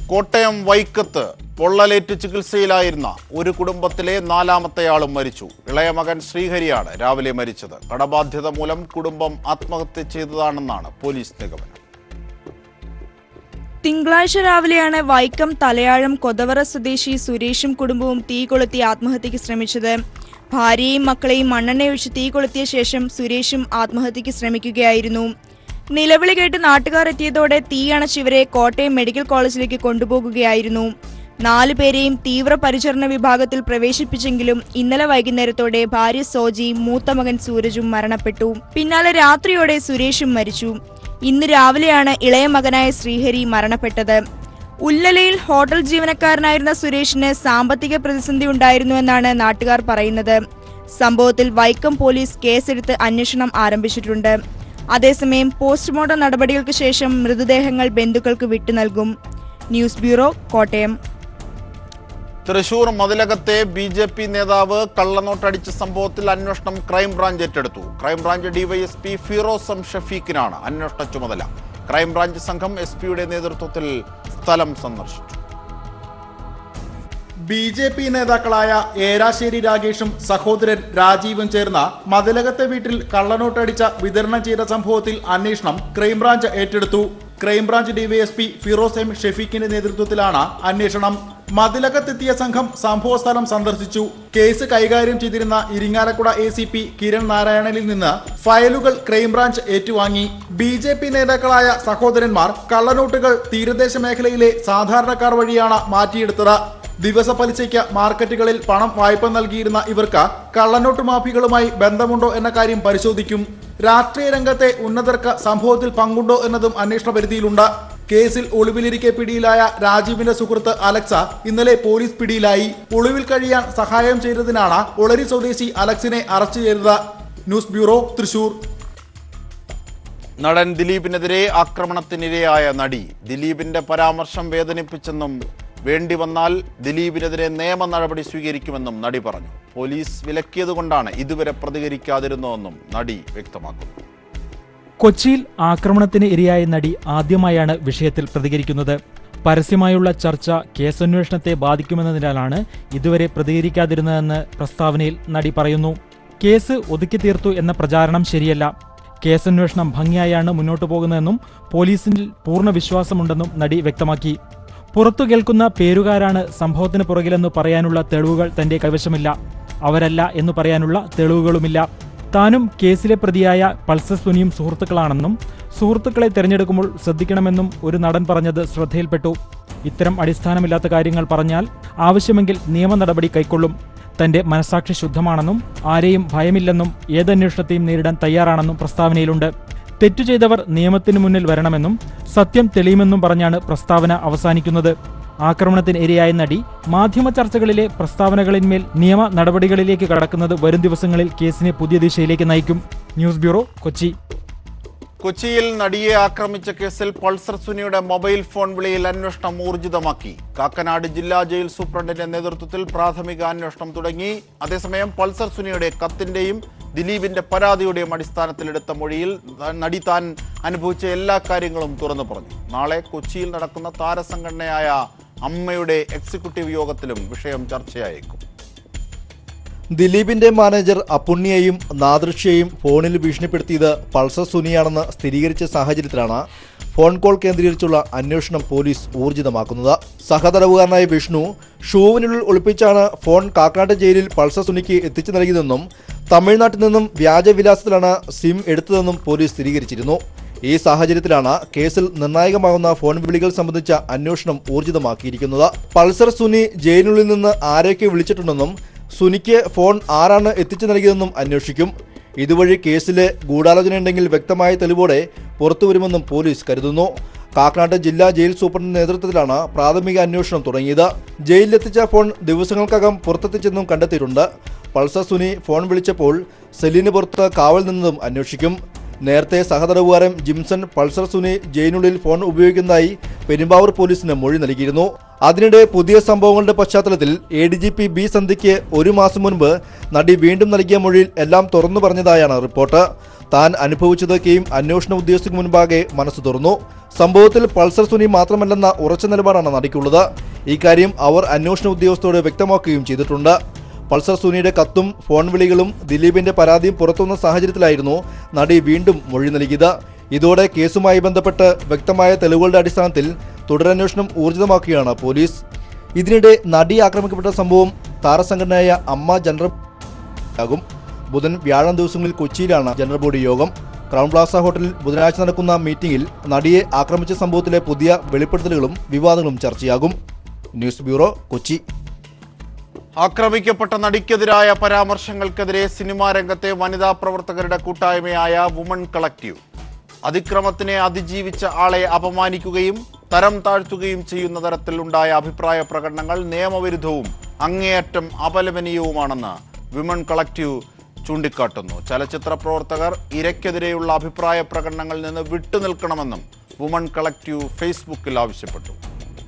കോട്ടയം വൈക്കത്ത് പൊള്ളലേറ്റ് ചികിത്സയിലായിരുന്ന ഒരു കുടുംബത്തിലെ നാലാമത്തെയാളും മരിച്ചു ഇളയ മകൻ ശ്രീഹരിയാണ് രാവിലെ മരിച്ചത് കടബാധ്യത മൂലം കുടുംബം ആത്മഹത്യ ചെയ്തതാണെന്നാണ് പോലീസ് നിഗമനം തിങ്കളാഴ്ച രാവിലെയാണ് വൈക്കം തലയാഴം കൊതവറ സ്വദേശി സുരേഷും കുടുംബവും തീ കൊളുത്തി ആത്മഹത്യക്ക് ശ്രമിച്ചത് ഭാര്യയെയും മക്കളെയും മണ്ണെണ്ണയൊഴിച്ച് തീ കൊളുത്തിയ ശേഷം സുരേഷും ആത്മഹത്യക്ക് ശ്രമിക്കുകയായിരുന്നു നിലവിളി കേട്ട് നാട്ടുകാർ എത്തിയതോടെ തീ അണച്ച് ഇവരെ കോട്ടയം മെഡിക്കൽ കോളേജിലേക്ക് കൊണ്ടുപോകുകയായിരുന്നു നാലു പേരെയും തീവ്ര പരിചരണ വിഭാഗത്തിൽ പ്രവേശിപ്പിച്ചെങ്കിലും ഇന്നലെ വൈകുന്നേരത്തോടെ ഭാര്യ സോജി മൂത്ത മകൻ സൂരജും മരണപ്പെട്ടു പിന്നാലെ രാത്രിയോടെ സുരേഷും മരിച്ചു ഇന്ന് രാവിലെയാണ് ഇളയ മകനായ ശ്രീഹരി മരണപ്പെട്ടത് ഉല്ലലയിൽ ഹോട്ടൽ ജീവനക്കാരനായിരുന്ന സുരേഷിന് സാമ്പത്തിക പ്രതിസന്ധി ഉണ്ടായിരുന്നുവെന്നാണ് നാട്ടുകാർ പറയുന്നത് സംഭവത്തിൽ വൈക്കം പോലീസ് കേസെടുത്ത് അന്വേഷണം ആരംഭിച്ചിട്ടുണ്ട് അതേസമയം പോസ്റ്റ്മോർട്ടം നടപടികൾക്ക് ശേഷം മൃതദേഹങ്ങൾ ബന്ധുക്കൾക്ക് വിട്ടു നൽകും ന്യൂസ് ബ്യൂറോ കോട്ടയം തൃശൂർ മതിലകത്തെ ബി ജെ പി നേതാവ് കള്ളനോട്ടടിച്ച സംഭവത്തിൽ അന്വേഷണം ക്രൈംബ്രാഞ്ച് ഏറ്റെടുത്തു ക്രൈംബ്രാഞ്ച് ഡിവൈഎസ്പി ഫിറോസ് എം ഷഫീഖിനാണ് അന്വേഷണ ചുമതല ക്രൈംബ്രാഞ്ച് സംഘം എസ് പിയുടെ നേതൃത്വത്തിൽ സ്ഥലം സന്ദർശിച്ചു ബി ജെ പി നേതാക്കളായ ഏരാശ്ശേരി രാഗേഷും സഹോദരൻ രാജീവും ചേർന്ന മതിലകത്തെ വീട്ടിൽ കള്ളനോട്ടടിച്ച വിതരണം ചെയ്ത സംഭവത്തിൽ അന്വേഷണം ക്രൈംബ്രാഞ്ച് ഏറ്റെടുത്തു ക്രൈംബ്രാഞ്ച് ഡിവൈഎസ്പി ഫിറോസ് എം ഷെഫീഖിന്റെ നേതൃത്വത്തിലാണ് അന്വേഷണം മതിലകത്തെത്തിയ സംഘം സംഭവസ്ഥലം സന്ദർശിച്ചു കേസ് കൈകാര്യം ചെയ്തിരുന്ന Irinjalakuda A C P Kiran നാരായണനിൽ നിന്ന് ഫയലുകൾ ക്രൈംബ്രാഞ്ച് ഏറ്റുവാങ്ങി ബി ജെ പി നേതാക്കളായ സഹോദരന്മാർ കള്ളനോട്ടുകൾ തീരദേശ മേഖലയിലെ സാധാരണക്കാർ വഴിയാണ് മാറ്റിയെടുത്തത് ദിവസ പലിശയ്ക്ക് മാർക്കറ്റുകളിൽ പണം വായ്പ നൽകിയിരുന്ന ഇവർക്ക് കള്ളനോട്ട് മാഫികളുമായി ബന്ധമുണ്ടോ എന്ന കാര്യം പരിശോധിക്കും രാഷ്ട്രീയ രംഗത്തെ ഉന്നതർക്ക് സംഭവത്തിൽ പങ്കുണ്ടോ എന്നതും അന്വേഷണ പരിധിയിലുണ്ട് കേസിൽ ഒളിവിലിരിക്കെ പിടിയിലായ രാജീവിന്റെ സുഹൃത്ത് അലക്സ ഇന്നലെ പോലീസ് പിടിയിലായി ഒളിവിൽ കഴിയാൻ സഹായം ചെയ്തതിനാണ് ഒളരി സ്വദേശി അലക്സിനെ അറസ്റ്റ് ചെയ്തത് ന്യൂസ് ബ്യൂറോ തൃശൂർ നടൻ ദിലീപിനെതിരെ ആക്രമണത്തിനിരയായ നടി ദിലീപിന്റെ പരാമർശം വേദനിപ്പിച്ചെന്നും വേണ്ടി വന്നാൽ ദിലീപിനെതിരെ നിയമ നടപടി സ്വീകരിക്കുമെന്നും നടി പറഞ്ഞു പോലീസ് വിലക്കിയതുകൊണ്ടാണ് ഇതുവരെ പ്രതികരിക്കാതിരുന്നതെന്നും നടി വ്യക്തമാക്കുന്നു കൊച്ചിയിൽ ആക്രമണത്തിന് ഇരയായ നടി ആദ്യമായാണ് വിഷയത്തിൽ പ്രതികരിക്കുന്നത് പരസ്യമായുള്ള ചർച്ച കേസന്വേഷണത്തെ ബാധിക്കുമെന്നതിനാലാണ് ഇതുവരെ പ്രതികരിക്കാതിരുന്നതെന്ന് പ്രസ്താവനയിൽ നടി പറയുന്നു കേസ് ഒതുക്കി തീർത്തു എന്ന പ്രചാരണം ശരിയല്ല കേസന്വേഷണം ഭംഗിയായാണ് മുന്നോട്ടു പോകുന്നതെന്നും പോലീസിൽ പൂർണ്ണ വിശ്വാസമുണ്ടെന്നും നടി വ്യക്തമാക്കി പുറത്തു കേൾക്കുന്ന പേരുകാരാണ് സംഭവത്തിന് പുറകിലെന്ന് പറയാനുള്ള തെളിവുകൾ തന്റെ കൈവശമില്ല അവരല്ല എന്ന് പറയാനുള്ള തെളിവുകളുമില്ല താനും കേസിലെ പ്രതിയായ പൾസർ സുനിയും സുഹൃത്തുക്കളാണെന്നും സുഹൃത്തുക്കളെ തിരഞ്ഞെടുക്കുമ്പോൾ ശ്രദ്ധിക്കണമെന്നും ഒരു നടൻ പറഞ്ഞത് ശ്രദ്ധയിൽപ്പെട്ടു ഇത്തരം അടിസ്ഥാനമില്ലാത്ത കാര്യങ്ങൾ പറഞ്ഞാൽ ആവശ്യമെങ്കിൽ നിയമ നടപടി കൈക്കൊള്ളും തന്റെ മനസാക്ഷി ശുദ്ധമാണെന്നും ആരെയും ഭയമില്ലെന്നും ഏതന്വേഷണത്തെയും നേരിടാൻ തയ്യാറാണെന്നും പ്രസ്താവനയിലുണ്ട് തെറ്റു ചെയ്തവർ നിയമത്തിന് മുന്നിൽ വരണമെന്നും സത്യം തെളിയുമെന്നും പറഞ്ഞാണ് പ്രസ്താവന അവസാനിക്കുന്നത് ആക്രമണത്തിന് ഇരയായ നടി മാധ്യമ ചർച്ചകളിലെ പ്രസ്താവനകളിന്മേൽ നിയമ നടപടികളിലേക്ക് കടക്കുന്നത് വരും ദിവസങ്ങളിൽ കേസിനെ പുതിയ ദിശയിലേക്ക് നയിക്കും ന്യൂസ് ബ്യൂറോ കൊച്ചി കൊച്ചിയിൽ നടിയെ ആക്രമിച്ച കേസിൽ പൾസർ സുനിയുടെ മൊബൈൽ ഫോൺ വിളിയിൽ അന്വേഷണം ഊർജിതമാക്കി കാക്കനാട് ജില്ലാ ജയിൽ സൂപ്രണ്ടിന്റെ നേതൃത്വത്തിൽ പ്രാഥമിക അന്വേഷണം തുടങ്ങി അതേസമയം പൾസർ സുനിയുടെ കത്തിന്റെയും ദിലീപിന്റെ പരാതിയുടെയും അടിസ്ഥാനത്തിൽ എടുത്ത മൊഴിയിൽ നടി താൻ അനുഭവിച്ച എല്ലാ കാര്യങ്ങളും തുറന്നു പറഞ്ഞു നാളെ കൊച്ചിയിൽ നടക്കുന്ന താരസംഘടനയായ അമ്മയുടെ എക്സിക്യൂട്ടീവ് യോഗത്തിലും വിഷയം ചർച്ചയായേക്കും ദിലീപിന്റെ മാനേജർ അപ്പുണ്ണിയെയും നാദൃശ്യയും ഫോണിൽ ഭീഷണിപ്പെടുത്തിയത് പൾസർ സുനിയാണെന്ന് സ്ഥിരീകരിച്ച സാഹചര്യത്തിലാണ് ഫോൺ കോൾ കേന്ദ്രീകരിച്ചുള്ള അന്വേഷണം പോലീസ് ഊർജിതമാക്കുന്നത് സഹതടവുകാരനായ വിഷ്ണു ഷൂവിനുള്ളിൽ ഒളിപ്പിച്ചാണ് ഫോൺ കാക്കാട്ട് ജയിലിൽ പൾസർ സുനിക്ക് എത്തിച്ചു നൽകിയതെന്നും തമിഴ്നാട്ടിൽ നിന്നും വ്യാജവിലാസത്തിലാണ് സിം എടുത്തതെന്നും പോലീസ് സ്ഥിരീകരിച്ചിരുന്നു ഈ സാഹചര്യത്തിലാണ് കേസിൽ നിർണായകമാകുന്ന ഫോൺ വിളികൾ സംബന്ധിച്ച അന്വേഷണം ഊർജിതമാക്കിയിരിക്കുന്നത് പൾസർ സുനി ജയിലിനുള്ളിൽ നിന്ന് ആരെയൊക്കെ വിളിച്ചിട്ടുണ്ടെന്നും സുനിക്ക് ഫോൺ ആരാണ് എത്തിച്ചു നൽകിയതെന്നും അന്വേഷിക്കും ഇതുവഴി കേസിലെ ഗൂഢാലോചനയുണ്ടെങ്കിൽ വ്യക്തമായ തെളിവോടെ പുറത്തുവരുമെന്നും പോലീസ് കരുതുന്നു കാക്കനാട് ജില്ലാ ജയിൽ സൂപ്രണ്ടിന്റെ നേതൃത്വത്തിലാണ് പ്രാഥമിക അന്വേഷണം തുടങ്ങിയത് ജയിലിലെത്തിച്ച ഫോൺ ദിവസങ്ങൾക്കകം പുറത്തെത്തിച്ചെന്നും കണ്ടെത്തിയിട്ടുണ്ട് പൾസർ സുനി ഫോൺ വിളിച്ചപ്പോൾ സെല്ലിന് പുറത്ത് കാവൽ നിന്നതും അന്വേഷിക്കും നേരത്തെ സഹതടവുകാരൻ ജിംസൺ പൾസർ സുനി ജയിലിനുള്ളിൽ ഫോൺ ഉപയോഗിക്കുന്നതായി പെരുമ്പാവൂർ പോലീസിന് മൊഴി നൽകിയിരുന്നു അതിനിടെ പുതിയ സംഭവങ്ങളുടെ പശ്ചാത്തലത്തിൽ A D G P B സന്ധ്യയ്ക്ക് ഒരു മാസം മുൻപ് നടി വീണ്ടും നൽകിയ മൊഴിയിൽ എല്ലാം തുറന്നു പറഞ്ഞതായാണ് റിപ്പോർട്ട് താൻ അനുഭവിച്ചതൊക്കെയും അന്വേഷണ ഉദ്യോഗസ്ഥർക്ക് മുൻപാകെ മനസ്സ് തുറന്നു സംഭവത്തിൽ പൾസർ സുനി മാത്രമല്ലെന്ന ഉറച്ച നിലപാടാണ് നടിക്കുള്ളത് ഇക്കാര്യം അവർ അന്വേഷണ ഉദ്യോഗസ്ഥരോട് വ്യക്തമാക്കുകയും ചെയ്തിട്ടുണ്ട് പൾസർ സുനിയുടെ കത്തും ഫോൺ വിളികളും ദിലീപിന്റെ പരാതിയും പുറത്തുവന്ന സാഹചര്യത്തിലായിരുന്നു നടി വീണ്ടും മൊഴി നൽകിയത് ഇതോടെ കേസുമായി ബന്ധപ്പെട്ട് വ്യക്തമായ തെളിവുകളുടെ അടിസ്ഥാനത്തിൽ തുടരന്വേഷണം ഊർജിതമാക്കുകയാണ് പോലീസ് ഇതിനിടെ നടി ആക്രമിക്കപ്പെട്ട സംഭവം താരസംഘടനയായ അമ്മ ജനറൽ ആകും ബുധൻ വ്യാഴം ദിവസങ്ങളിൽ കൊച്ചിയിലാണ് ജനറൽ ബോഡി യോഗം ക്രൗൺ പ്ലാസ ഹോട്ടലിൽ ബുധനാഴ്ച നടക്കുന്ന മീറ്റിംഗിൽ നടിയെ ആക്രമിച്ച സംഭവത്തിലെ പുതിയ വെളിപ്പെടുത്തലുകളും വിവാദങ്ങളും ചർച്ചയാകും ന്യൂസ് ബ്യൂറോ കൊച്ചി ആക്രമിക്കപ്പെട്ട നടിക്കെതിരായ പരാമർശങ്ങൾക്കെതിരെ സിനിമാ രംഗത്തെ വനിതാ പ്രവർത്തകരുടെ കൂട്ടായ്മയായ വുമൺ കളക്റ്റീവ് അതിക്രമത്തിനെ അതിജീവിച്ച ആളെ അപമാനിക്കുകയും തരം താഴ്ത്തുകയും ചെയ്യുന്ന തരത്തിൽ ഉണ്ടായ അഭിപ്രായ പ്രകടനങ്ങൾ നിയമവിരുദ്ധവും അങ്ങേയറ്റം അപലപനീയവുമാണെന്ന് വിമൺ കളക്റ്റീവ് ചൂണ്ടിക്കാട്ടുന്നു ചലച്ചിത്ര പ്രവർത്തകർ ഇരയ്ക്കെതിരെയുള്ള അഭിപ്രായ പ്രകടനങ്ങളിൽ നിന്ന് വിട്ടുനിൽക്കണമെന്നും വുമൺ കളക്റ്റീവ് ഫേസ്ബുക്കിൽ ആവശ്യപ്പെട്ടു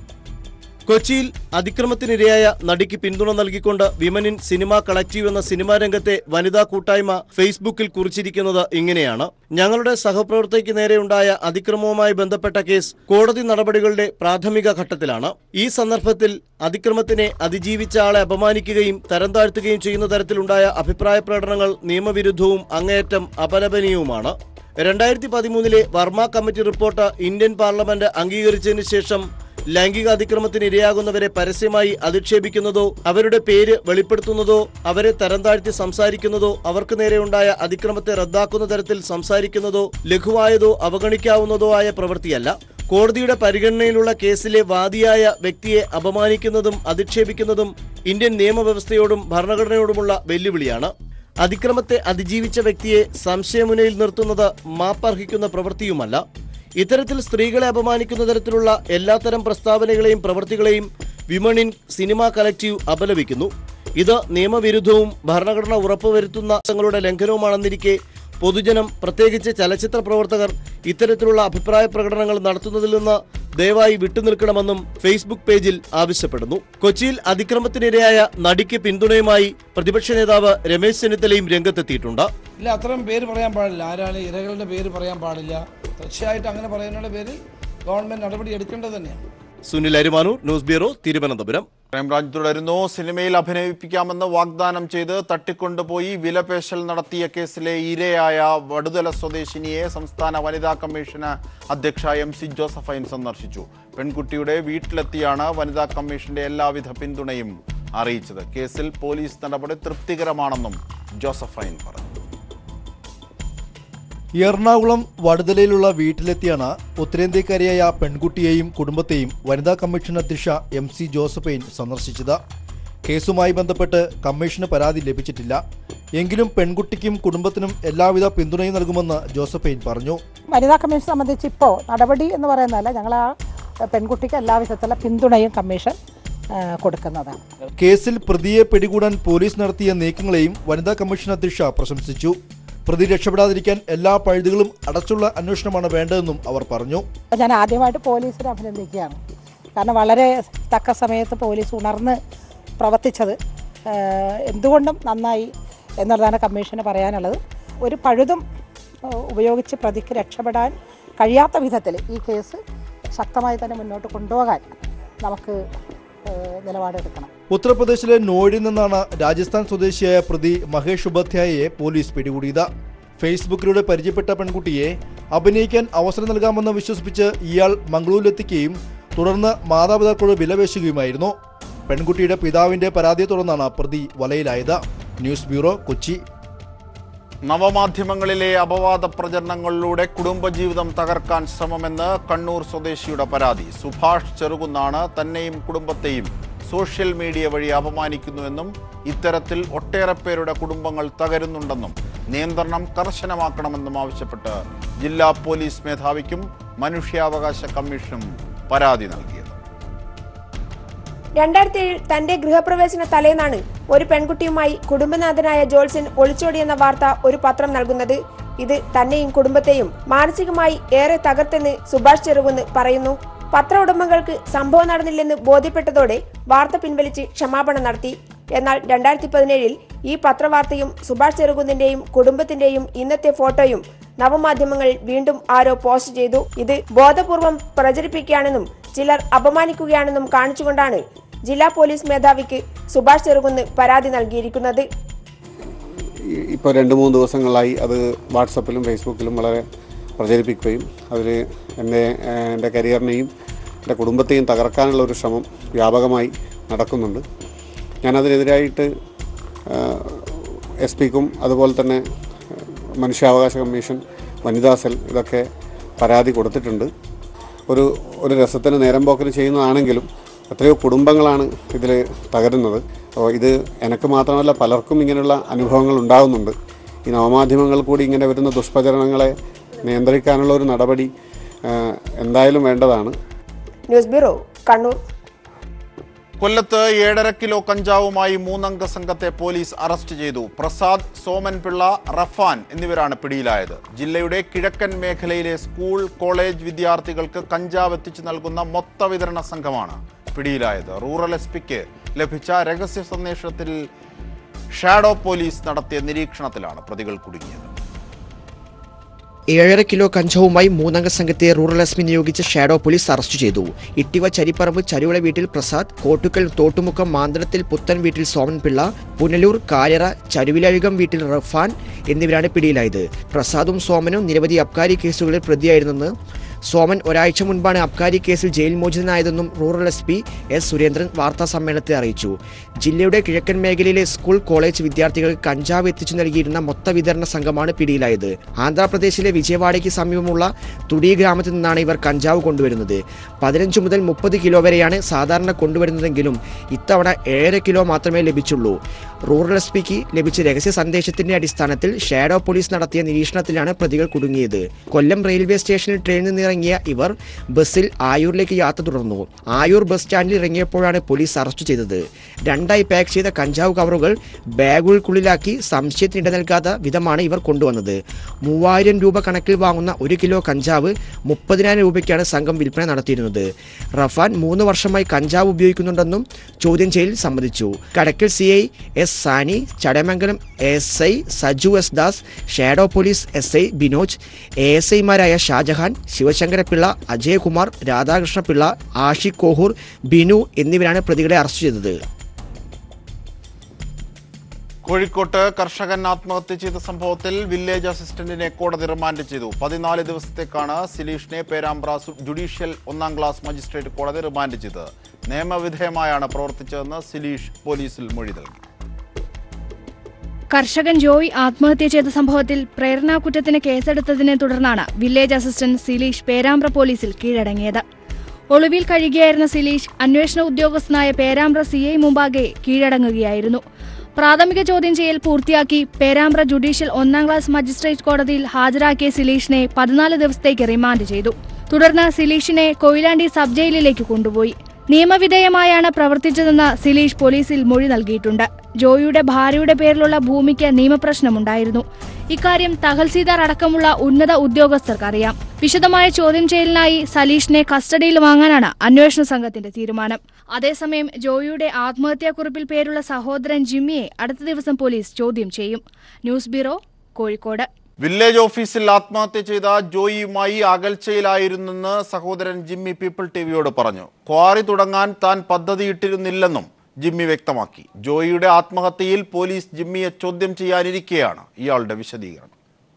കൊച്ചിയിൽ അതിക്രമത്തിനിരയായ നടിക്ക് പിന്തുണ നൽകിക്കൊണ്ട് വിമൻ ഇൻ സിനിമ കളക്റ്റീവ് എന്ന സിനിമാ രംഗത്തെ വനിതാ കൂട്ടായ്മ ഫേസ്ബുക്കിൽ കുറിച്ചിരിക്കുന്നത് ഇങ്ങനെയാണ് ഞങ്ങളുടെ സഹപ്രവർത്തകയ്ക്ക് നേരെയുണ്ടായ അതിക്രമവുമായി ബന്ധപ്പെട്ട കേസ് കോടതി നടപടികളുടെ പ്രാഥമിക ഘട്ടത്തിലാണ് ഈ സന്ദർഭത്തിൽ അതിക്രമത്തിനെ അതിജീവിച്ച ആളെ അപമാനിക്കുകയും തരം താഴ്ത്തുകയും ചെയ്യുന്ന തരത്തിലുണ്ടായ അഭിപ്രായ പ്രകടനങ്ങൾ നിയമവിരുദ്ധവും അങ്ങേയറ്റം അപലപനീയവുമാണ് രണ്ടായിരത്തി പതിമൂന്നിലെ Verma committee report Indian parliament അംഗീകരിച്ചതിന് ശേഷം ലൈംഗിക അതിക്രമത്തിന് ഇരയാകുന്നവരെ പരസ്യമായി അധിക്ഷേപിക്കുന്നതോ അവരുടെ പേര് വെളിപ്പെടുത്തുന്നതോ അവരെ തരം താഴ്ത്തി സംസാരിക്കുന്നതോ അവർക്ക് നേരെയുണ്ടായ അതിക്രമത്തെ റദ്ദാക്കുന്ന തരത്തിൽ സംസാരിക്കുന്നതോ ലഘുവായതോ അവഗണിക്കാവുന്നതോ ആയ പ്രവൃത്തിയല്ല കോടതിയുടെ പരിഗണനയിലുള്ള കേസിലെ വാദിയായ വ്യക്തിയെ അപമാനിക്കുന്നതും അധിക്ഷേപിക്കുന്നതും ഇന്ത്യൻ നിയമവ്യവസ്ഥയോടും ഭരണഘടനയോടുമുള്ള വെല്ലുവിളിയാണ് അതിക്രമത്തെ അതിജീവിച്ച വ്യക്തിയെ സംശയമുനയിൽ നിർത്തുന്നത് മാപ്പർഹിക്കുന്ന പ്രവൃത്തിയുമല്ല ഇത്തരത്തിൽ സ്ത്രീകളെ അപമാനിക്കുന്ന തരത്തിലുള്ള എല്ലാത്തരം പ്രസ്താവനകളെയും പ്രവൃത്തികളെയും വിമണിൻ സിനിമ കലക്റ്റീവ് അപലപിക്കുന്നു ഇത് നിയമവിരുദ്ധവും ഭരണഘടന ഉറപ്പുവരുത്തുന്ന തങ്ങളുടെ ലംഘനവുമാണെന്നിരിക്കെ പൊതുജനം പ്രത്യേകിച്ച് ചലച്ചിത്ര പ്രവർത്തകർ ഇത്തരത്തിലുള്ള അഭിപ്രായ പ്രകടനങ്ങൾ നടത്തുന്നതിൽ നിന്ന് ദയവായി വിട്ടുനിൽക്കണമെന്നും ഫേസ്ബുക്ക് പേജിൽ ആവശ്യപ്പെടുന്നു കൊച്ചിയിൽ അതിക്രമത്തിനിരയായ നടിക്ക് പിന്തുണയുമായി പ്രതിപക്ഷ നേതാവ് രമേശ് ചെന്നിത്തലയും രംഗത്തെത്തിയിട്ടുണ്ട് ഇല്ല അത്രയും പേര് പറയാൻ പാടില്ല ആരാണ് ഇരകളുടെ പേര് പറയാൻ പാടില്ല തീർച്ചയായിട്ടും അങ്ങനെ പറയുന്നതിന്റെ പേരിൽ ഗവൺമെന്റ് നടപടി എടുക്കേണ്ടത് തന്നെയാണ് Sunil Arumanoor news bureau Thiruvananthapuram crime branch തുടരുന്നു സിനിമയിൽ അഭിനയിപ്പിക്കാമെന്ന് വാഗ്ദാനം ചെയ്ത് തട്ടിക്കൊണ്ടുപോയി വിലപേശൽ നടത്തിയ കേസിലെ ഇരയായ വടുതല സ്വദേശിനിയെ സംസ്ഥാന വനിതാ കമ്മീഷന് അധ്യക്ഷ എം സി ജോസഫൈൻ സന്ദർശിച്ചു പെൺകുട്ടിയുടെ വീട്ടിലെത്തിയാണ് വനിതാ കമ്മീഷന്റെ എല്ലാവിധ പിന്തുണയും അറിയിച്ചത് കേസിൽ പോലീസ് നടപടി തൃപ്തികരമാണെന്നും ജോസഫൈൻ പറഞ്ഞു എറണാകുളം വടുതലയിലുള്ള വീട്ടിലെത്തിയാണ് ഉത്തരേന്ത്യക്കാരിയായ പെൺകുട്ടിയെയും കുടുംബത്തെയും വനിതാ കമ്മീഷൻ അധ്യക്ഷ എം സി ജോസഫൈൻ സന്ദർശിച്ചത് കേസുമായി ബന്ധപ്പെട്ട് കമ്മീഷന് പരാതി ലഭിച്ചിട്ടില്ല എങ്കിലും പെൺകുട്ടിക്കും കുടുംബത്തിനും എല്ലാവിധ പിന്തുണയും നൽകുമെന്ന് ജോസഫൈൻ പറഞ്ഞു വനിതാ കമ്മീഷൻ സംബന്ധിച്ച് ഇപ്പോൾ നടപടി എന്ന് പറയുന്നതല്ല ഞങ്ങൾ ആ പെൺകുട്ടിക്ക് എല്ലാവിധത്തിലുള്ള പിന്തുണയും കമ്മീഷൻ ആ, കൊടുക്കുന്നതാണ് കേസിൽ പ്രതിയെ പിടികൂടാൻ പോലീസ് നടത്തിയ നീക്കങ്ങളെയും വനിതാ കമ്മീഷൻ അധ്യക്ഷ പ്രശംസിച്ചു പ്രതി രക്ഷപ്പെടാതിരിക്കാൻ എല്ലാ പഴുതുകളും അടച്ചുള്ള അന്വേഷണമാണ് വേണ്ടതെന്നും അവർ പറഞ്ഞു അപ്പോൾ ഞാൻ ആദ്യമായിട്ട് പോലീസിനെ അഭിനന്ദിക്കുകയാണ് കാരണം വളരെ തക്ക സമയത്ത് പോലീസ് ഉണർന്ന് പ്രവർത്തിച്ചത് ആ, എന്തുകൊണ്ടും നന്നായി എന്നുള്ളതാണ് കമ്മീഷന് പറയാനുള്ളത് ഒരു പഴുതും ആ, ഉപയോഗിച്ച് പ്രതിക്ക് രക്ഷപ്പെടാൻ കഴിയാത്ത വിധത്തിൽ ഈ കേസ് ശക്തമായി തന്നെ മുന്നോട്ട് കൊണ്ടുപോകാൻ നമുക്ക് ആ, നിലപാടെടുക്കണം ഉത്തർപ്രദേശിലെ നോയിഡിൽ നിന്നാണ് രാജസ്ഥാൻ സ്വദേശിയായ പ്രതി മഹേഷ് ഉപാധ്യായയെ പോലീസ് പിടികൂടിയത് ഫേസ്ബുക്കിലൂടെ പരിചയപ്പെട്ട പെൺകുട്ടിയെ അഭിനയിക്കാൻ അവസരം നൽകാമെന്ന് വിശ്വസിപ്പിച്ച് ഇയാൾ മംഗളൂരിലെത്തിക്കുകയും തുടർന്ന് മാതാപിതാക്കളോട് വിലപേശുകയുമായിരുന്നു പെൺകുട്ടിയുടെ പിതാവിന്റെ പരാതിയെ തുടർന്നാണ് പ്രതി വലയിലായത് ന്യൂസ് ബ്യൂറോ കൊച്ചി നവമാധ്യമങ്ങളിലെ അപവാദ പ്രചരണങ്ങളിലൂടെ കുടുംബജീവിതം തകർക്കാൻ ശ്രമമെന്ന് കണ്ണൂർ സ്വദേശിയുടെ പരാതി സുഭാഷ് ചെറുകുന്നാണ് തന്നെയും കുടുംബത്തെയും സോഷ്യൽ മീഡിയ വഴി അപമാനിക്കുന്നുവെന്നും ഇത്തരത്തിൽ ഒട്ടേറെ പേരുടെ കുടുംബങ്ങൾ തകരുന്നുണ്ടെന്നും നിയന്ത്രണം കർശനമാക്കണമെന്നും ആവശ്യപ്പെട്ട് ജില്ലാ പോലീസ് മേധാവിക്കും മനുഷ്യാവകാശ കമ്മീഷനും പരാതി നൽകിയത് രണ്ടായിരത്തി ഏഴിൽ തന്റെ ഗൃഹപ്രവേശന തലേന്നാണ് ഒരു പെൺകുട്ടിയുമായി കുടുംബനാഥനായ ജോൾസൺ ഒളിച്ചോടിയെന്ന വാർത്ത ഒരു പത്രം നൽകുന്നത് ഇത് തന്നെയും കുടുംബത്തെയും മാനസികമായി ഏറെ തകർത്തെന്ന് സുഭാഷ് ചെറുകുന്ന് പറയുന്നു പത്ര ഉടമകൾക്ക് സംഭവം നടന്നില്ലെന്ന് ബോധ്യപ്പെട്ടതോടെ വാർത്ത പിൻവലിച്ച് ക്ഷമാപണം നടത്തി എന്നാൽ രണ്ടായിരത്തി പതിനേഴിൽ ഈ പത്രവാർത്തയും സുഭാഷ് ചെറുകുന്നിന്റെയും കുടുംബത്തിന്റെയും ഇന്നത്തെ ഫോട്ടോയും നവമാധ്യമങ്ങൾ വീണ്ടും ആരോ പോസ്റ്റ് ചെയ്തു ഇത് ബോധപൂർവം പ്രചരിപ്പിക്കുകയാണെന്നും ചിലർ അപമാനിക്കുകയാണെന്നും കാണിച്ചുകൊണ്ടാണ് ജില്ലാ പോലീസ് മേധാവിക്ക് സുഭാഷ് ചെറുകുന്ന് പരാതി നൽകിയിരിക്കുന്നത് ഇപ്പോൾ രണ്ട് മൂന്ന് ദിവസങ്ങളായി അത് വാട്സപ്പിലും ഫേസ്ബുക്കിലും വളരെ പ്രചരിപ്പിക്കുകയും അതിൽ എൻ്റെ ഏഹ്, എൻ്റെ കരിയറിനെയും എൻ്റെ കുടുംബത്തെയും തകർക്കാനുള്ള ഒരു ശ്രമം വ്യാപകമായി നടക്കുന്നുണ്ട് ഞാനതിനെതിരായിട്ട് എസ് പിക്കും അതുപോലെ തന്നെ ഏഹ്, മനുഷ്യാവകാശ കമ്മീഷൻ വനിതാ സെൽ ഇതൊക്കെ പരാതി കൊടുത്തിട്ടുണ്ട് ഒരു ഒരു രസത്തിന് നേരം പോക്കിന് ചെയ്യുന്നതാണെങ്കിലും എത്രയോ കുടുംബങ്ങളാണ് ഇതിൽ തകരുന്നത് അപ്പോൾ ഇത് എനിക്ക് മാത്രമല്ല പലർക്കും ഇങ്ങനെയുള്ള അനുഭവങ്ങൾ ഉണ്ടാകുന്നുണ്ട് ഈ നവമാധ്യമങ്ങൾ കൂടി ഇങ്ങനെ വരുന്ന ദുഷ്പ്രചരണങ്ങളെ നിയന്ത്രിക്കാനുള്ള ഒരു നടപടി ആ, എന്തായാലും വേണ്ടതാണ് ന്യൂസ് ബ്യൂറോ കണ്ണൂർ കൊല്ലത്ത് ഏഴര കിലോ കഞ്ചാവുമായി മൂന്നംഗ സംഘത്തെ പോലീസ് അറസ്റ്റ് ചെയ്തു പ്രസാദ് സോമൻപിള്ള റഫാൻ എന്നിവരാണ് പിടിയിലായത് ജില്ലയുടെ കിഴക്കൻ മേഖലയിലെ സ്കൂൾ കോളേജ് വിദ്യാർത്ഥികൾക്ക് കഞ്ചാവ് എത്തിച്ചു നൽകുന്ന മൊത്ത വിതരണ സംഘമാണ് പിടിയിലായത് റൂറൽ എസ് പിക്ക് ലഭിച്ച രഹസ്യ സന്ദേശത്തിൽ ഷാഡോ പോലീസ് നടത്തിയ നിരീക്ഷണത്തിലാണ് പ്രതികൾ കുടുങ്ങിയത് ഏഴര കിലോ കഞ്ചാവുമായി മൂന്നംഗ സംഘത്തെ റൂറൽ എസ് പി നിയോഗിച്ച ഷാഡോ പോലീസ് അറസ്റ്റ് ചെയ്തു ഇട്ടിവ ചരിപ്പറമ്പ് ചരുവിള വീട്ടിൽ പ്രസാദ് കോട്ടുക്കൽ തോട്ടുമുക്കം മാന്തളത്തിൽ പുത്തൻ വീട്ടിൽ സോമൻപിള്ള പുനലൂർ കായറ ചരുവിലഴുകം വീട്ടിൽ റഫാൻ എന്നിവരാണ് പിടിയിലായത് പ്രസാദും സോമനും നിരവധി അബ്കാരി കേസുകളിൽ പ്രതിയായിരുന്നെന്ന് സോമൻ ഒരാഴ്ച മുൻപാണ് അബ്കാരി കേസിൽ ജയിൽ മോചിതനായതെന്നും rural S P S Surendran വാർത്താ സമ്മേളനത്തെ അറിയിച്ചു ജില്ലയുടെ കിഴക്കൻ മേഖലയിലെ സ്കൂൾ കോളേജ് വിദ്യാർത്ഥികൾക്ക് കഞ്ചാവ് എത്തിച്ചു നൽകിയിരുന്ന മൊത്ത വിതരണ സംഘമാണ് പിടിയിലായത് ആന്ധ്രാപ്രദേശിലെ വിജയവാഡയ്ക്ക് സമീപമുള്ള തുടി ഗ്രാമത്തിൽ നിന്നാണ് ഇവർ കഞ്ചാവ് കൊണ്ടുവരുന്നത് പതിനഞ്ച് മുതൽ മുപ്പത് കിലോ വരെയാണ് സാധാരണ കൊണ്ടുവരുന്നതെങ്കിലും ഇത്തവണ ഏഴര കിലോ മാത്രമേ ലഭിച്ചുള്ളൂ റൂറൽ എസ് പിക്ക് ലഭിച്ച രഹസ്യ സന്ദേശത്തിന്റെ അടിസ്ഥാനത്തിൽ ഷാഡോ പോലീസ് നടത്തിയ നിരീക്ഷണത്തിലാണ് പ്രതികൾ കുടുങ്ങിയത് കൊല്ലം റെയിൽവേ സ്റ്റേഷനിൽ ട്രെയിനിൽ നിന്നിറങ്ങിയ ഇവർ ബസ്സിൽ ആയൂരിലേക്ക് യാത്ര തുടർന്നു ആയൂർ ബസ് സ്റ്റാൻഡിൽ ഇറങ്ങിയപ്പോഴാണ് പോലീസ് അറസ്റ്റ് ചെയ്തത് രണ്ടായി പാക്ക് ചെയ്ത കഞ്ചാവ് കവറുകൾ ബാഗുകൾക്കുള്ളിലാക്കി സംശയത്തിന് ഇട നൽകാത്ത വിധമാണ് ഇവർ കൊണ്ടുവന്നത് മൂവായിരം രൂപ കണക്കിൽ വാങ്ങുന്ന ഒരു കിലോ കഞ്ചാവ് മുപ്പതിനായിരം രൂപയ്ക്കാണ് സംഘം വിൽപ്പന നടത്തിയിരുന്നത് റഫാൻ മൂന്ന് വർഷമായി കഞ്ചാവ് ഉപയോഗിക്കുന്നുണ്ടെന്നും ചോദ്യം ചെയ്യലിൽ സമ്മതിച്ചു Kadakkal C I S Sani Chadayamangalam S I Saju S Das shadow police S I Binoj A S ഐമാരായ ഷാജഹാൻ ശിവശങ്കരപിള്ള അജയകുമാർ രാധാകൃഷ്ണപിള്ള ആഷിഖ് കോഹൂർ ബിനു എന്നിവരാണ് പ്രതികളെ അറസ്റ്റ് ചെയ്തത് കോഴിക്കോട്ട് കർഷകൻ ആത്മഹത്യ ചെയ്ത സംഭവത്തിൽ വില്ലേജ് അസിസ്റ്റന്റിനെ കോടതി റിമാൻഡ് ചെയ്തു പതിനാല് ദിവസത്തേക്കാണ് സിലീഷിനെ പേരാമ്പ്ര സു- ജുഡീഷ്യൽ ഒന്നാം ക്ലാസ് മജിസ്ട്രേറ്റ് കോടതി റിമാൻഡ് ചെയ്തത് നിയമവിധേയമായാണ് പ്രവർത്തിച്ചതെന്ന് സിലീഷ് പോലീസിൽ മൊഴി നൽകി കർഷകൻ ജോയ് ആത്മഹത്യ ചെയ്ത സംഭവത്തിൽ പ്രേരണാകുറ്റത്തിന് കേസെടുത്തതിനെ തുടർന്നാണ് വില്ലേജ് അസിസ്റ്റന്റ് സിലീഷ് പേരാമ്പ്ര പോലീസിൽ കീഴടങ്ങിയത് ഒളിവിൽ കഴിയുകയായിരുന്ന സിലീഷ് അന്വേഷണ ഉദ്യോഗസ്ഥനായ പേരാമ്പ്ര സി ഐ മുമ്പാകെ കീഴടങ്ങുകയായിരുന്നു പ്രാഥമിക ചോദ്യം ചെയ്യൽ പൂർത്തിയാക്കി പേരാമ്പ്ര ജുഡീഷ്യൽ ഒന്നാം ക്ലാസ് മജിസ്ട്രേറ്റ് കോടതിയിൽ ഹാജരാക്കിയ സിലീഷിനെ പതിനാല് ദിവസത്തേക്ക് റിമാൻഡ് ചെയ്തു തുടർന്ന് സിലീഷിനെ കൊയിലാണ്ടി സബ് ജയിലിലേക്ക് കൊണ്ടുപോയി നിയമവിധേയമായാണ് പ്രവർത്തിച്ചതെന്ന് സിലീഷ് പോലീസിൽ മൊഴി നൽകിയിട്ടുണ്ട് ജോയിയുടെ ഭാര്യയുടെ പേരിലുള്ള ഭൂമിക്ക് നിയമപ്രശ്നമുണ്ടായിരുന്നു ഇക്കാര്യം തഹൽസീദാർ അടക്കമുള്ള ഉന്നത ഉദ്യോഗസ്ഥർക്ക് അറിയാം വിശദമായ ചോദ്യം ചെയ്യലിനായി സലീഷിനെ കസ്റ്റഡിയിൽ വാങ്ങാനാണ് അന്വേഷണ സംഘത്തിന്റെ തീരുമാനം അതേസമയം ജോയിയുടെ ആത്മഹത്യാക്കുറിപ്പിൽ പേരുള്ള സഹോദരൻ ജിമ്മിയെ അടുത്ത ദിവസം പോലീസ് ചോദ്യം ചെയ്യും ന്യൂസ് ബ്യൂറോ കോഴിക്കോട് വില്ലേജ് ഓഫീസിൽ ആത്മഹത്യ ചെയ്ത ജോയിയുമായി അകൽച്ചയിലായിരുന്നെന്ന് സഹോദരൻ ജിമ്മി പീപ്പിൾ ടിവിയോട് പറഞ്ഞു ക്വാറി തുടങ്ങാൻ താൻ പദ്ധതിയിട്ടിരുന്നില്ലെന്നും ജിമ്മി വ്യക്തമാക്കി ജോയിയുടെ ആത്മഹത്യയിൽ പോലീസ് ജിമ്മിയെ ചോദ്യം ചെയ്യാനിരിക്കെയാണ് ഇയാളുടെ വിശദീകരണം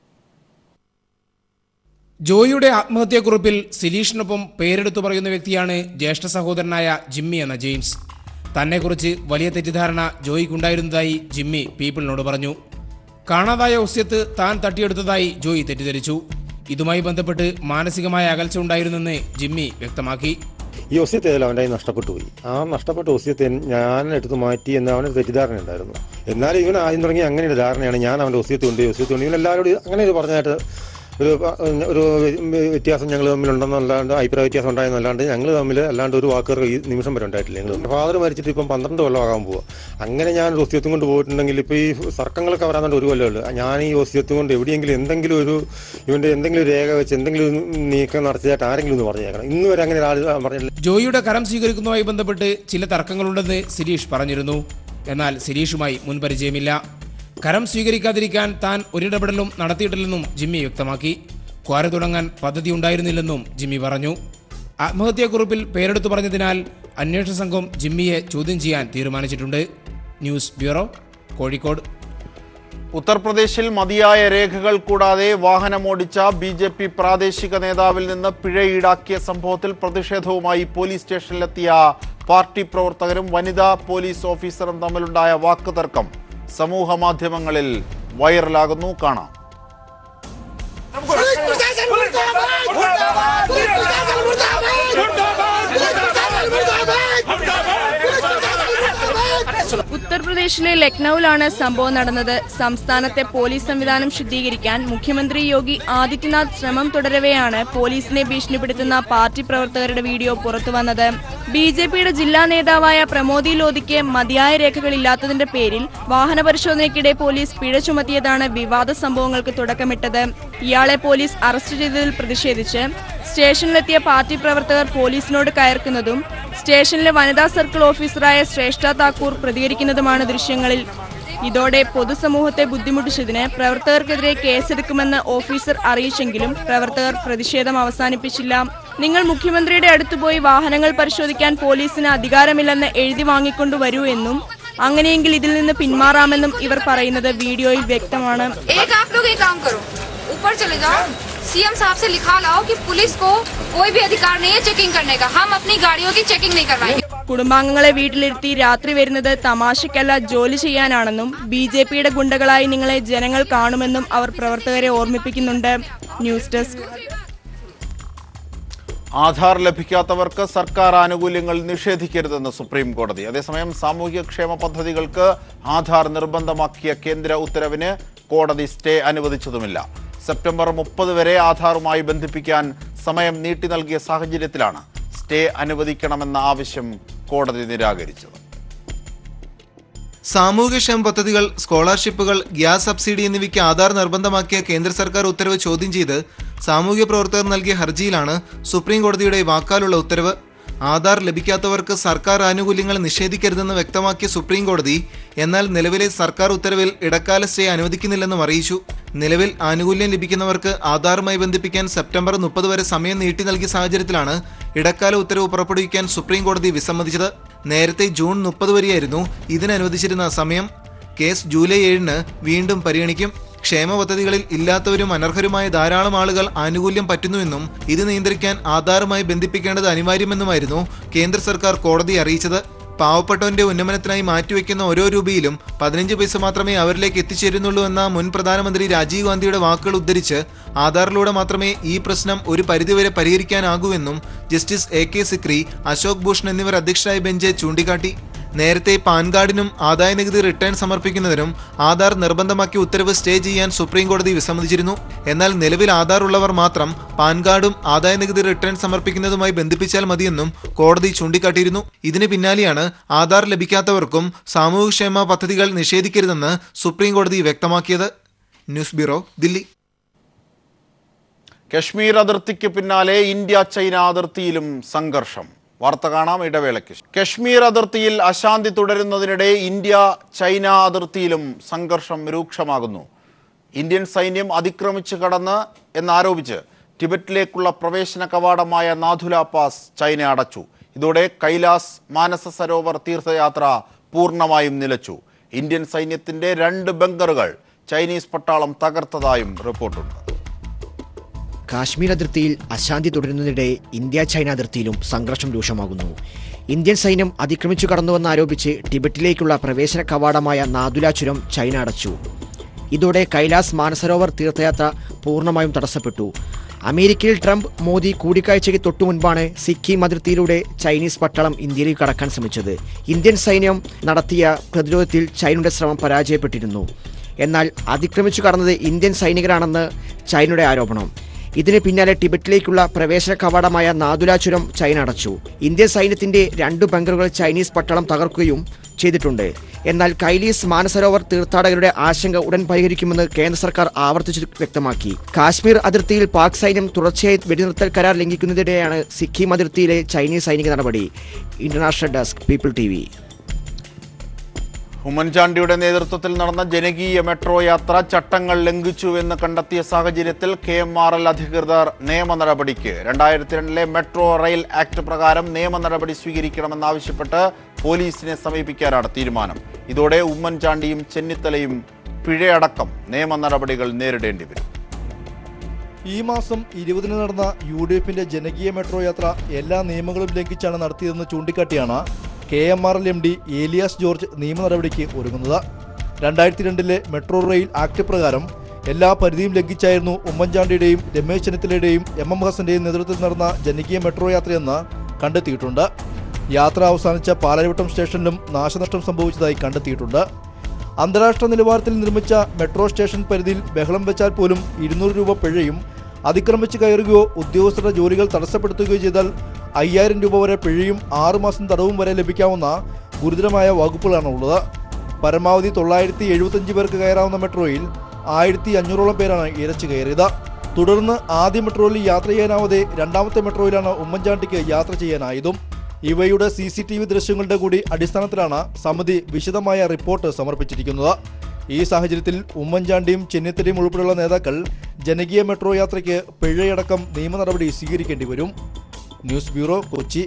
ജോയിയുടെ ആത്മഹത്യാക്കുറിപ്പിൽ സിലീഷിനൊപ്പം പേരെടുത്തു പറയുന്ന വ്യക്തിയാണ് ജ്യേഷ്ഠ സഹോദരനായ ജിമ്മി എന്ന ജെയിംസ് തന്നെക്കുറിച്ച് വലിയ തെറ്റിദ്ധാരണ ജോയിക്കുണ്ടായിരുന്നതായി ജിമ്മി പീപ്പിളിനോട് പറഞ്ഞു കാണാതായ ഒസ്യത്ത് താൻ തട്ടിയെടുത്തതായി ജോയി തെറ്റിദ്ധരിച്ചു ഇതുമായി ബന്ധപ്പെട്ട് മാനസികമായ അകൽച്ച ഉണ്ടായിരുന്നെന്ന് ജിമ്മി വ്യക്തമാക്കി ഈ ഒസ്യത്ത് ഏതായാലും അവൻ്റെ കയ്യിൽ നഷ്ടപ്പെട്ടു പോയി ആ നഷ്ടപ്പെട്ട ഒസ്യത്തെ ഞാൻ എടുത്ത് മാറ്റി എന്ന് അവന് തെറ്റിദ്ധാരണ ഉണ്ടായിരുന്നു എന്നാലും ഇവൻ ആദ്യം തുടങ്ങി അങ്ങനെ ഒരു ധാരണയാണ് ഞാൻ അവൻ്റെ ഒസ്യത്ത് കൊണ്ട് ഒസ്യത്ത് കൊണ്ട് ഇവൻ എല്ലാവരോടും അങ്ങനെ ഒരു പറഞ്ഞായിട്ട് ഒരു ഒരു വ്യത്യാസം ഞങ്ങൾ തമ്മിലുണ്ടെന്നല്ലാണ്ട് അഭിപ്രായ വ്യത്യാസം ഉണ്ടായെന്നല്ലാണ്ട് ഞങ്ങൾ തമ്മിൽ അല്ലാണ്ട് ഒരു വാക്കുകൾ ഈ നിമിഷം വരെ ഉണ്ടായിട്ടില്ല ഞങ്ങൾ ഫാദർ മരിച്ചിട്ട് ഇപ്പം പന്ത്രണ്ട് കൊല്ലമാകാൻ പോവുക അങ്ങനെ ഞാൻ ഒരു ഒസ്യത്തും കൊണ്ട് പോയിട്ടുണ്ടെങ്കിൽ ഇപ്പോൾ ഈ സർക്കങ്ങളൊക്കെ വരാൻ ഒരു കൊല്ലമേ ഉള്ളൂ ഞാൻ ഈ ഒസ്യത്തും കൊണ്ട് എവിടെയെങ്കിലും എന്തെങ്കിലും ഒരു ഇവൻ്റെ എന്തെങ്കിലും ഒരു രേഖ വെച്ച് എന്തെങ്കിലും ഒരു നീക്കം നടത്തിയതായിട്ട് ആരെങ്കിലും ഒന്ന് പറഞ്ഞേക്കണം ഇന്ന് വരെ അങ്ങനെ ഒരാൾ പറഞ്ഞില്ല ജോയിയുടെ കരം സ്വീകരിക്കുന്നതുമായി ബന്ധപ്പെട്ട് ചില തർക്കങ്ങളുണ്ടെന്ന് സിരീഷ് പറഞ്ഞിരുന്നു എന്നാൽ സിരീഷുമായി മുൻപരിചയമില്ല കരം സ്വീകരിക്കാതിരിക്കാൻ താൻ ഒരിടപെടലും നടത്തിയിട്ടില്ലെന്നും ജിമ്മി വ്യക്തമാക്കി ക്വാറി തുടങ്ങാൻ പദ്ധതി ഉണ്ടായിരുന്നില്ലെന്നും ജിമ്മി പറഞ്ഞു ആത്മഹത്യാക്കുറിപ്പിൽ പേരെടുത്തു പറഞ്ഞതിനാൽ അന്വേഷണ സംഘം ജിമ്മിയെ ചോദ്യം ചെയ്യാൻ തീരുമാനിച്ചിട്ടുണ്ട് ന്യൂസ് ബ്യൂറോ കോഴിക്കോട് ഉത്തർപ്രദേശിൽ മതിയായ രേഖകൾ കൂടാതെ വാഹനമോടിച്ച ബി ജെ പി പ്രാദേശിക നേതാവിൽ നിന്ന് പിഴ ഈടാക്കിയ സംഭവത്തിൽ പ്രതിഷേധവുമായി പോലീസ് സ്റ്റേഷനിലെത്തിയ പാർട്ടി പ്രവർത്തകരും വനിതാ പോലീസ് ഓഫീസറും തമ്മിലുണ്ടായ വാക്കുതർക്കം സമൂഹ മാധ്യമങ്ങളിൽ വൈറലാകുന്നു കാണാം ഉത്തർപ്രദേശിലെ ലക്നൌവിലാണ് സംഭവം നടന്നത് സംസ്ഥാനത്തെ പോലീസ് സംവിധാനം ശുദ്ധീകരിക്കാൻ മുഖ്യമന്ത്രി യോഗി ആദിത്യനാഥ് ശ്രമം തുടരവെയാണ് പോലീസിനെ ഭീഷണിപ്പെടുത്തുന്ന പാർട്ടി പ്രവർത്തകരുടെ വീഡിയോ പുറത്തുവന്നത് ബി ജെ പിയുടെ ജില്ലാ നേതാവായ പ്രമോദി ലോധിക്ക് മതിയായ രേഖകളില്ലാത്തതിന്റെ പേരിൽ വാഹന പരിശോധനയ്ക്കിടെ പോലീസ് പിഴ ചുമത്തിയതാണ് വിവാദ സംഭവങ്ങൾക്ക് തുടക്കമിട്ടത് ഇയാളെ പോലീസ് അറസ്റ്റ് ചെയ്തതിൽ പ്രതിഷേധിച്ച് സ്റ്റേഷനിലെത്തിയ പാർട്ടി പ്രവർത്തകർ പോലീസിനോട് കയർക്കുന്നതും സ്റ്റേഷനിലെ വനിതാ സർക്കിൾ ഓഫീസറായ ശ്രേഷ്ഠ താക്കൂർ പ്രതികരിക്കുന്നതുമാണ് ദൃശ്യങ്ങളിൽ ഇതോടെ പൊതുസമൂഹത്തെ ബുദ്ധിമുട്ടിച്ചതിന് പ്രവർത്തകർക്കെതിരെ കേസെടുക്കുമെന്ന് ഓഫീസർ അറിയിച്ചെങ്കിലും പ്രവർത്തകർ പ്രതിഷേധം അവസാനിപ്പിച്ചില്ല നിങ്ങൾ മുഖ്യമന്ത്രിയുടെ അടുത്തുപോയി വാഹനങ്ങൾ പരിശോധിക്കാൻ പോലീസിന് അധികാരമില്ലെന്ന് എഴുതി വാങ്ങിക്കൊണ്ടുവരൂ എന്നും അങ്ങനെയെങ്കിൽ ഇതിൽ നിന്ന് പിന്മാറാമെന്നും ഇവർ പറയുന്നത് വീഡിയോയിൽ വ്യക്തമാണ് एक आप लोग एक काम करो ऊपर चले जाओ सीएम साहब से लिखा लाओ कि पुलिस को कोई भी अधिकार नहीं है चेकिंग करने का हम अपनी गाड़ियों की चेकिंग नहीं करवाएंगे കുടുംബാംഗങ്ങളെ വീട്ടിലിരുത്തി രാത്രി വരുന്നത് തമാശയ്ക്കല്ല ജോലി ചെയ്യാനാണെന്നും ബി ജെ പിയുടെ ഗുണ്ടകളായി നിങ്ങളെ ജനങ്ങൾ കാണുമെന്നും അവർ പ്രവർത്തകരെ ഓർമ്മിപ്പിക്കുന്നുണ്ട് ന്യൂസ് ഡെസ്ക് ആധാർ ലഭിക്കാത്തവർക്ക് സർക്കാർ ആനുകൂല്യങ്ങൾ നിഷേധിക്കരുതെന്ന് സുപ്രീം കോടതി അതേസമയം സാമൂഹ്യക്ഷേമ പദ്ധതികൾക്ക് ആധാർ നിർബന്ധമാക്കിയ കേന്ദ്ര ഉത്തരവിന് കോടതി സ്റ്റേ അനുവദിച്ചതുമില്ല സെപ്റ്റംബർ മുപ്പത് വരെ ആധാറുമായി ബന്ധിപ്പിക്കാൻ സമയം നീട്ടി നൽകിയ സാഹചര്യത്തിലാണ് സ്റ്റേ അനുവദിക്കണമെന്ന ആവശ്യം കോടതി നിരാകരിച്ചത് സാമൂഹ്യക്ഷേമ പദ്ധതികൾ സ്കോളർഷിപ്പുകൾ ഗ്യാസ് സബ്സിഡി എന്നിവയ്ക്ക് ആധാർ നിർബന്ധമാക്കിയ കേന്ദ്ര സർക്കാർ ഉത്തരവ് ചോദ്യം ചെയ്ത് സാമൂഹ്യ പ്രവർത്തകർ നൽകിയ ഹർജിയിലാണ് സുപ്രീം കോടതിയുടെ വാക്കാലുള്ള ഉത്തരവ് ആധാർ ലഭിക്കാത്തവർക്ക് സർക്കാർ ആനുകൂല്യങ്ങൾ നിഷേധിക്കരുതെന്ന് വ്യക്തമാക്കിയ സുപ്രീം കോടതി എന്നാൽ നിലവിലെ സർക്കാർ ഉത്തരവിൽ ഇടക്കാല സ്റ്റേ അനുവദിക്കുന്നില്ലെന്നും അറിയിച്ചു നിലവിൽ ആനുകൂല്യം ലഭിക്കുന്നവർക്ക് ആധാറുമായി ബന്ധിപ്പിക്കാൻ സെപ്റ്റംബർ മുപ്പത് വരെ സമയം നീട്ടി നൽകിയ സാഹചര്യത്തിലാണ് ഇടക്കാല ഉത്തരവ് പുറപ്പെടുവിക്കാൻ സുപ്രീം കോടതി വിസമ്മതിച്ചത് നേരത്തെ ജൂൺ മുപ്പത് വരെയായിരുന്നു ഇതിനനുവദിച്ചിരുന്ന സമയം കേസ് ജൂലൈ ഏഴിന് വീണ്ടും പരിഗണിക്കും ക്ഷേമ പദ്ധതികളിൽ ഇല്ലാത്തവരും അനർഹരുമായ ധാരാളം ആളുകൾ ആനുകൂല്യം പറ്റുന്നുവെന്നും ഇത് നിയന്ത്രിക്കാൻ ആധാറുമായി ബന്ധിപ്പിക്കേണ്ടത് അനിവാര്യമെന്നുമായിരുന്നു കേന്ദ്ര സർക്കാർ കോടതിയെ അറിയിച്ചത് പാവപ്പെട്ടവന്റെ ഉന്നമനത്തിനായി മാറ്റിവെക്കുന്ന ഓരോ രൂപയിലും പതിനഞ്ച് പൈസ മാത്രമേ അവരിലേക്ക് എത്തിച്ചേരുന്നുള്ളൂ എന്ന മുൻ പ്രധാനമന്ത്രി രാജീവ് ഗാന്ധിയുടെ വാക്കുകൾ ഉദ്ധരിച്ച് ആധാറിലൂടെ മാത്രമേ ഈ പ്രശ്നം ഒരു പരിധിവരെ പരിഹരിക്കാനാകൂവെന്നും justice A K Sikri Ashok Bhushan എന്നിവർ അധ്യക്ഷരായ ബെഞ്ച് ചൂണ്ടിക്കാട്ടി നേരത്തെ പാൻ കാർഡിനും ആദായനികുതി റിട്ടേൺ സമർപ്പിക്കുന്നതിനും ആധാർ നിർബന്ധമാക്കിയ ഉത്തരവ് സ്റ്റേ ചെയ്യാൻ സുപ്രീം കോടതി വിസമ്മതിച്ചിരുന്നു എന്നാൽ നിലവിൽ ആധാർ ഉള്ളവർ മാത്രം പാൻ കാർഡും ആദായനികുതി റിട്ടേൺ സമർപ്പിക്കുന്നതുമായി ബന്ധിപ്പിച്ചാൽ മതിയെന്നും കോടതി ചൂണ്ടിക്കാട്ടിയിരുന്നു ഇതിന് പിന്നാലെയാണ് ആധാർ ലഭിക്കാത്തവർക്കും സാമൂഹ്യക്ഷേമ പദ്ധതികൾ നിഷേധിക്കരുതെന്ന് സുപ്രീം കോടതി വ്യക്തമാക്കിയത് ന്യൂസ് ബ്യൂറോ ദില്ലി കശ്മീർ അതിർത്തിക്ക് പിന്നാലെ ഇന്ത്യ ചൈന അതിർത്തിയിലും സംഘർഷം വാർത്ത കാണാം ഇടവേളയ്ക്ക് ശേഷം. കശ്മീർ അതിർത്തിയിൽ അശാന്തി തുടരുന്നതിനിടെ ഇന്ത്യ ചൈന അതിർത്തിയിലും സംഘർഷം രൂക്ഷമാകുന്നു ഇന്ത്യൻ സൈന്യം അതിക്രമിച്ച് കടന്ന് എന്നാരോപിച്ച് ടിബറ്റിലേക്കുള്ള പ്രവേശന കവാടമായ നാഥുല പാസ് ചൈന അടച്ചു ഇതോടെ കൈലാസ് മാനസ സരോവർ തീർത്ഥയാത്ര പൂർണ്ണമായും നിലച്ചു ഇന്ത്യൻ സൈന്യത്തിന്റെ രണ്ട് ബങ്കറുകൾ ചൈനീസ് പട്ടാളം തകർത്തതായും റിപ്പോർട്ടുണ്ട് കാശ്മീർ അതിർത്തിയിൽ അശാന്തി തുടരുന്നതിനിടെ ഇന്ത്യ ചൈന അതിർത്തിയിലും സംഘർഷം രൂക്ഷമാകുന്നു ഇന്ത്യൻ സൈന്യം അതിക്രമിച്ചു കടന്നുവെന്നാരോപിച്ച് ടിബറ്റിലേക്കുള്ള പ്രവേശന കവാടമായ നാദുല ചുരം ചൈന അടച്ചു ഇതോടെ കൈലാസ് മാനസരോവർ തീർത്ഥയാത്ര പൂർണ്ണമായും തടസ്സപ്പെട്ടു അമേരിക്കയിൽ ട്രംപ് മോദി കൂടിക്കാഴ്ചയ്ക്ക് തൊട്ടു മുൻപാണ് സിക്കിം അതിർത്തിയിലൂടെ ചൈനീസ് പട്ടാളം ഇന്ത്യയിലേക്ക് കടക്കാൻ ശ്രമിച്ചത് ഇന്ത്യൻ സൈന്യം നടത്തിയ പ്രതിരോധത്തിൽ ചൈനയുടെ ശ്രമം പരാജയപ്പെട്ടിരുന്നു എന്നാൽ അതിക്രമിച്ചു കടന്നത് ഇന്ത്യൻ സൈനികരാണെന്ന് ചൈനയുടെ ആരോപണം ഇതിന് പിന്നാലെ ടിബറ്റിലേക്കുള്ള പ്രവേശന കവാടമായ നാദുല ചുരം ചൈന അടച്ചു ഇന്ത്യൻ സൈന്യത്തിന്റെ രണ്ട് ബങ്കറുകൾ ചൈനീസ് പട്ടാളം തകർക്കുകയും ചെയ്തിട്ടുണ്ട് എന്നാൽ കൈലീസ് മാനസരോവർ തീർത്ഥാടകരുടെ ആശങ്ക ഉടൻ പരിഹരിക്കുമെന്ന് കേന്ദ്ര സർക്കാർ ആവർത്തിച്ച് വ്യക്തമാക്കി കാശ്മീർ അതിർത്തിയിൽ പാക് സൈന്യം തുടർച്ചയായി വെടിനിർത്തൽ കരാർ ലംഘിക്കുന്നതിനിടെയാണ് സിക്കിം അതിർത്തിയിലെ ചൈനീസ് സൈനിക നടപടി ഇന്റർനാഷണൽ ഡെസ്ക് പീപ്പിൾ ടി ഉമ്മൻചാണ്ടിയുടെ നേതൃത്വത്തിൽ നടന്ന ജനകീയ മെട്രോ യാത്ര ചട്ടങ്ങൾ ലംഘിച്ചുവെന്ന് കണ്ടെത്തിയ സാഹചര്യത്തിൽ കെ എം ആർ എൽ അധികൃതർ നിയമ നടപടിക്ക് രണ്ടായിരത്തി രണ്ടിലെ മെട്രോ റെയിൽ ആക്ട് പ്രകാരം നിയമ നടപടി സ്വീകരിക്കണമെന്നാവശ്യപ്പെട്ട് പോലീസിനെ സമീപിക്കാനാണ് തീരുമാനം ഇതോടെ ഉമ്മൻചാണ്ടിയും ചെന്നിത്തലയും പിഴയടക്കം നിയമ നടപടികൾ നേരിടേണ്ടി വരും ഈ മാസം ഇരുപതിന് നടന്ന യു ഡി എഫിന്റെ ജനകീയ മെട്രോ യാത്ര എല്ലാ നിയമങ്ങളും ലംഘിച്ചാണ് നടത്തിയതെന്ന് ചൂണ്ടിക്കാട്ടിയാണ് K M R L M D Elias George നിയമ നടപടിക്ക് ഒരുങ്ങുന്നത് രണ്ടായിരത്തി രണ്ടിലെ മെട്രോ റെയിൽ ആക്ട് പ്രകാരം എല്ലാ പരിധിയും ലംഘിച്ചായിരുന്നു ഉമ്മൻചാണ്ടിയുടെയും രമേശ് ചെന്നിത്തലയുടെയും എം എം ഹസന്റെയും നേതൃത്വത്തിൽ നടന്ന ജനകീയ മെട്രോ യാത്രയെന്ന് കണ്ടെത്തിയിട്ടുണ്ട് യാത്ര അവസാനിച്ച പാലാരിവട്ടം സ്റ്റേഷനിലും നാശനഷ്ടം സംഭവിച്ചതായി കണ്ടെത്തിയിട്ടുണ്ട് അന്താരാഷ്ട്ര നിലവാരത്തിൽ നിർമ്മിച്ച മെട്രോ സ്റ്റേഷൻ പരിധിയിൽ ബഹളം വെച്ചാൽ പോലും ഇരുന്നൂറ് രൂപ പിഴയും അതിക്രമിച്ച് കയറുകയോ ഉദ്യോഗസ്ഥരുടെ ജോലികൾ തടസ്സപ്പെടുത്തുകയോ ചെയ്താൽ അയ്യായിരം രൂപ വരെ പിഴയും ആറുമാസം തടവും വരെ ലഭിക്കാവുന്ന ഗുരുതരമായ വകുപ്പുകളാണ് ഉള്ളത് പരമാവധി തൊള്ളായിരത്തി എഴുപത്തഞ്ച് പേർക്ക് കയറാവുന്ന മെട്രോയിൽ ആയിരത്തി അഞ്ഞൂറോളം പേരാണ് ഇരച്ചു കയറിയത് തുടർന്ന് ആദ്യ മെട്രോയിൽ യാത്ര ചെയ്യാനാവാതെ രണ്ടാമത്തെ മെട്രോയിലാണ് ഉമ്മൻചാണ്ടിക്ക് യാത്ര ചെയ്യാനായതും ഇവയുടെ സി സി ടി വി ദൃശ്യങ്ങളുടെ കൂടി അടിസ്ഥാനത്തിലാണ് സമിതി വിശദമായ റിപ്പോർട്ട് സമർപ്പിച്ചിരിക്കുന്നത് ഈ സാഹചര്യത്തിൽ ഉമ്മൻചാണ്ടിയും ചെന്നിത്തലയും ഉൾപ്പെടെയുള്ള നേതാക്കൾ ജനകീയ മെട്രോ യാത്രയ്ക്ക് പിഴയടക്കം നിയമ നടപടി സ്വീകരിക്കേണ്ടി വരും ന്യൂസ് ബ്യൂറോ കൊച്ചി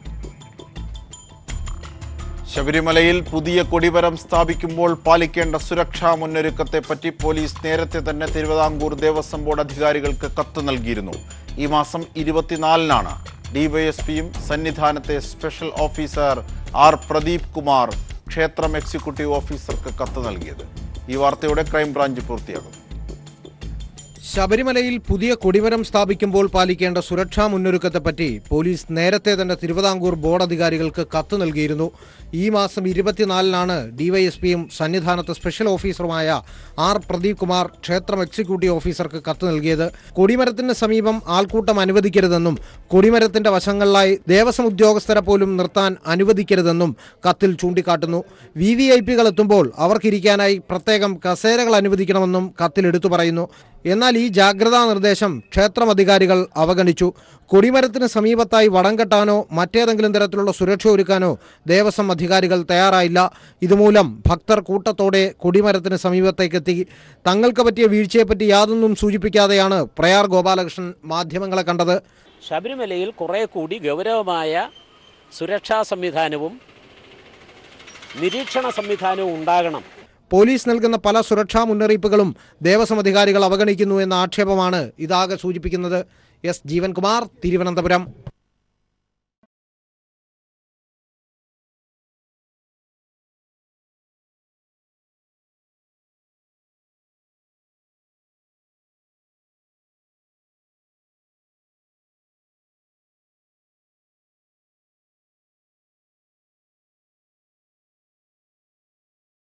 ശബരിമലയിൽ പുതിയ കൊടിമരം സ്ഥാപിക്കുമ്പോൾ പാലിക്കേണ്ട സുരക്ഷാ മുന്നൊരുക്കത്തെപ്പറ്റി പോലീസ് നേരത്തെ തന്നെ തിരുവിതാംകൂർ ദേവസ്വം ബോർഡ് അധികാരികൾക്ക് കത്ത് നൽകിയിരുന്നു ഈ മാസം ഇരുപത്തിനാലിനാണ് ഡിവൈഎസ്പിയും സന്നിധാനത്തെ special officer R Pradeep Kumar ക്ഷേത്രം എക്സിക്യൂട്ടീവ് ഓഫീസർക്ക് കത്ത് നൽകിയത് ഈ വാർത്തയോടെ ക്രൈംബ്രാഞ്ച് പൂർത്തിയാകും ശബരിമലയിൽ പുതിയ കൊടിമരം സ്ഥാപിക്കുമ്പോൾ പാലിക്കേണ്ട സുരക്ഷാ മുന്നൊരുക്കത്തെപ്പറ്റി പോലീസ് നേരത്തെ തന്നെ തിരുവിതാംകൂർ ബോർഡ് അധികാരികൾക്ക് കത്ത് നൽകിയിരുന്നു ഈ മാസം ഇരുപത്തിനാലിനാണ് ഡിവൈഎസ്പിയും സന്നിധാനത്ത് സ്പെഷ്യൽ ഓഫീസറുമായ ആർ പ്രദീപ് കുമാർ ക്ഷേത്രം എക്സിക്യൂട്ടീവ് ഓഫീസർക്ക് കത്ത് നൽകിയത് കൊടിമരത്തിന് സമീപം ആൾക്കൂട്ടം അനുവദിക്കരുതെന്നും കൊടിമരത്തിന്റെ വശങ്ങളിലായി ദേവസ്വം ഉദ്യോഗസ്ഥരെ പോലും നിർത്താൻ അനുവദിക്കരുതെന്നും കത്തിൽ ചൂണ്ടിക്കാട്ടുന്നു വി വി ഐ പികൾ എത്തുമ്പോൾ അവർക്കിരിക്കാനായി പ്രത്യേകം കസേരകൾ അനുവദിക്കണമെന്നും കത്തിൽ എടുത്തു പറയുന്നു എന്നാൽ ഈ ജാഗ്രതാ നിർദ്ദേശം ക്ഷേത്രം അധികാരികൾ അവഗണിച്ചു കൊടിമരത്തിന് സമീപത്തായി വടം കെട്ടാനോ മറ്റേതെങ്കിലും തരത്തിലുള്ള സുരക്ഷ ഒരുക്കാനോ ദേവസ്വം അധികാരികൾ തയ്യാറായില്ല ഇതുമൂലം ഭക്തർ കൂട്ടത്തോടെ കൊടിമരത്തിന് സമീപത്തേക്കെത്തി തങ്ങൾക്ക് പറ്റിയ വീഴ്ചയെപ്പറ്റി യാതൊന്നും സൂചിപ്പിക്കാതെയാണ് പ്രയാർ ഗോപാലകൃഷ്ണൻ മാധ്യമങ്ങളെ കണ്ടത് ശബരിമലയിൽ കുറെ കൂടി ഗൗരവമായ സുരക്ഷാ സംവിധാനവും നിരീക്ഷണ സംവിധാനവും ഉണ്ടാകണം പോലീസ് നൽകുന്ന പല സുരക്ഷാ മുന്നറിയിപ്പുകളും ദേവസ്വം അധികാരികൾ അവഗണിക്കുന്നു എന്ന ആക്ഷേപമാണ് ഇതാകെ സൂചിപ്പിക്കുന്നത് എസ് ജീവൻകുമാർ തിരുവനന്തപുരം